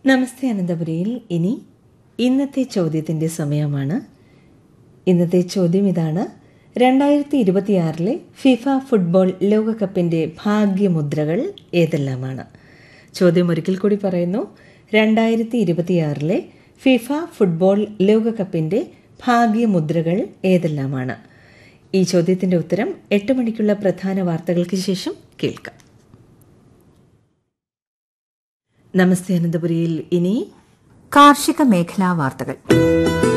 നമസ്തേ അനന്തപുരിയിൽ ഇനി ഇന്നത്തെ ചോദ്യത്തിൻ്റെ സമയമാണ് ഇന്നത്തെ ചോദ്യം ഇതാണ് രണ്ടായിരത്തി ഇരുപത്തിയാറിലെ ഫിഫ ഫുട്ബോൾ ലോകകപ്പിൻ്റെ ഭാഗ്യമുദ്രകൾ ഏതെല്ലാമാണ് ചോദ്യം ഒരിക്കൽ കൂടി പറയുന്നു രണ്ടായിരത്തി ഇരുപത്തിയാറിലെ ഫിഫ ഫുട്ബോൾ ലോകകപ്പിൻ്റെ ഭാഗ്യമുദ്രകൾ ഏതെല്ലാമാണ് ഈ ചോദ്യത്തിൻ്റെ ഉത്തരം എട്ട് മണിക്കുള്ള പ്രധാന വാർത്തകൾക്ക് ശേഷം കേൾക്കാം നമസ്തേ അനന്തപുരിയിൽ ഇനി കാർഷിക മേഖലാ വാർത്തകൾ